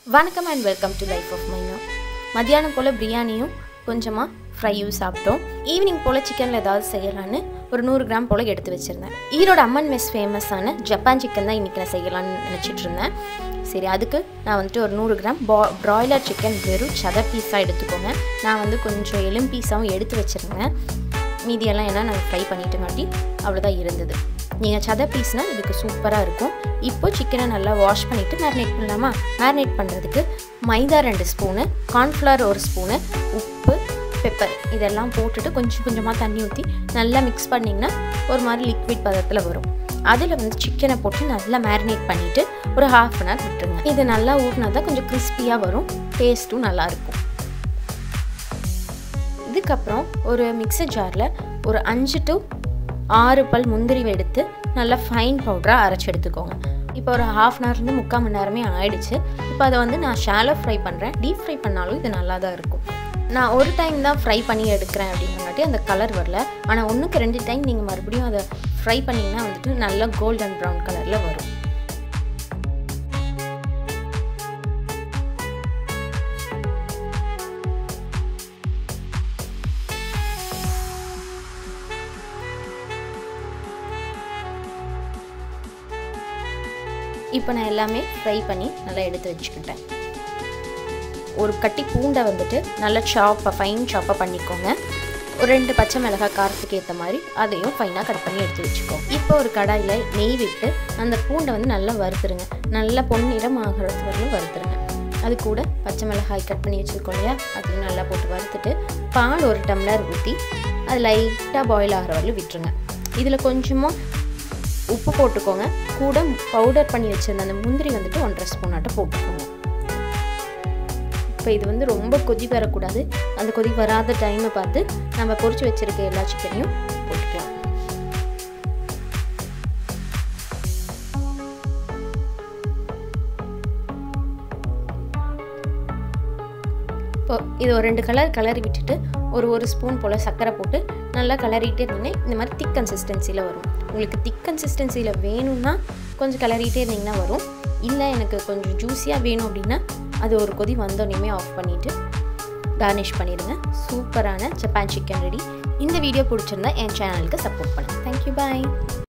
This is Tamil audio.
வணக்கம் and welcome to life of Myna மத்தியானம் போல் பிரியாணியும் கொஞ்சமாக ஃப்ரையும் சாப்பிட்டோம் ஈவினிங் போல் சிக்கனில் ஏதாவது செய்யலான்னு ஒரு நூறு கிராம் போல் எடுத்து வச்சுருந்தேன் ஈரோடு அம்மன் மெஸ் ஃபேமஸான ஜப்பான் சிக்கன் தான் இன்றைக்கி நான் செய்யலான்னு நினச்சிட்டு இருந்தேன் சரி அதுக்கு நான் வந்துட்டு ஒரு நூறு கிராம் பா ப்ராய்லர் சிக்கன் வெறும் சத பீஸாக எடுத்துக்கோங்க நான் வந்து கொஞ்சம் எலும் பீஸாகவும் எடுத்து வச்சுருந்தேன் மீதியெல்லாம் என்ன நான் ஃப்ரை பண்ணிட்டுங்காட்டி அவ்வளோதான் இருந்தது நீங்கள் சத பீஸ்னால் இதுக்கு சூப்பராக இருக்கும் இப்போ சிக்கனை நல்லா வாஷ் பண்ணிவிட்டு மேரினேட் பண்ணலாமா மேரினேட் பண்ணுறதுக்கு மைதா ரெண்டு ஸ்பூனு கார்ன்ஃப்ளவர் ஒரு ஸ்பூனு உப்பு பெப்பர் இதெல்லாம் போட்டுட்டு கொஞ்சம் கொஞ்சமாக தண்ணி ஊற்றி நல்லா மிக்ஸ் பண்ணிங்கன்னா ஒரு மாதிரி லிக்விட் பதத்தில் வரும் அதில் வந்து சிக்கனை போட்டு நல்லா மேரினேட் பண்ணிவிட்டு ஒரு ஹாஃப் அன் ஹவர் விட்டுருங்க இது நல்லா ஊறினா தான் கொஞ்சம் கிறிஸ்பியாக வரும் டேஸ்ட்டும் நல்லாயிருக்கும் இதுக்கப்புறம் ஒரு மிக்சர் ஜாரில் ஒரு அஞ்சு டு ஆறு பல் முந்திரி எடுத்து நல்லா ஃபைன் பவுடராக அரைச்சி எடுத்துக்கோங்க இப்போ ஒரு ஹாஃப் அன் ஹவர்லேருந்து முக்கால் மணி நேரமே ஆயிடுச்சு இப்போ அதை வந்து நான் ஷாலோ ஃப்ரை பண்ணுறேன் டீப் ஃப்ரை பண்ணாலும் இது நல்லா தான் இருக்கும் நான் ஒரு டைம் தான் ஃப்ரை பண்ணி எடுக்கிறேன் அப்படிங்காட்டி அந்த கலர் வரல ஆனால் ஒன்றுக்கு ரெண்டு டைம் நீங்கள் மறுபடியும் அதை ஃப்ரை பண்ணிங்கன்னா வந்துட்டு நல்லா கோல்டன் ப்ரௌன் கலரில் வரும் இப்போ நான் எல்லாமே ஃப்ரை பண்ணி நல்லா எடுத்து வச்சுக்கிட்டேன் ஒரு கட்டி பூண்டை வந்துட்டு நல்லா சாப்பை ஃபைன் சாப்பாக பண்ணிக்கோங்க ஒரு ரெண்டு பச்சை மிளகாய் காரத்துக்கு ஏற்ற மாதிரி அதையும் ஃபைனாக கட் பண்ணி எடுத்து வச்சுக்கோங்க இப்போ ஒரு கடாயில் நெய் விட்டு அந்த பூண்டை வந்து நல்லா வறுத்துருங்க நல்லா பொன்னிறம் ஆகிறது வரலும் வறுத்துருங்க அது கூட பச்சை மிளகாய் கட் பண்ணி வச்சுருக்கோம் இல்லையா அதையும் நல்லா போட்டு வறுத்துட்டு பால் ஒரு டம்ளர் ஊற்றி அது லைட்டாக பாயில் ஆகிற வரலும் விட்டுருங்க இதில் கொஞ்சமாக உப்பு போட்டுக்கோங்க கூட பவுடர் பண்ணி வச்சுருந்த அந்த முந்திரி வந்துட்டு ஒன்றரை ஸ்பூன் ஆட்டம் போட்டுக்கோங்க இப்போ இது வந்து ரொம்ப கொதி வரக்கூடாது அந்த கொதி வராத டைமை பார்த்து நம்ம பொறிச்சு வச்சுருக்க எல்லா சிக்கனையும் போட்டுக்கலாம் இப்போ இது ஒரு ரெண்டு கலர் கலரி விட்டுட்டு ஒரு ஒரு ஸ்பூன் போல் சர்க்கரை போட்டு நல்லா கலரிட்டே இருந்தீங்கன்னா இந்த மாதிரி திக் கன்சிஸ்டன்சியில் வரும் உங்களுக்கு திக் கன்சிஸ்டன்சியில் வேணும்னா கொஞ்சம் கலரிட்டே இருந்தீங்கன்னா வரும் இல்லை எனக்கு கொஞ்சம் ஜூஸியாக வேணும் அப்படின்னா அது ஒரு கொதி வந்தோடனே ஆஃப் பண்ணிவிட்டு கார்னிஷ் பண்ணிடுங்க சூப்பரான ஜப்பான் சிக்கன் ரெடி இந்த வீடியோ பிடிச்சிருந்தா என் சேனலுக்கு சப்போர்ட் பண்ணுங்கள் தேங்க்யூ பாய்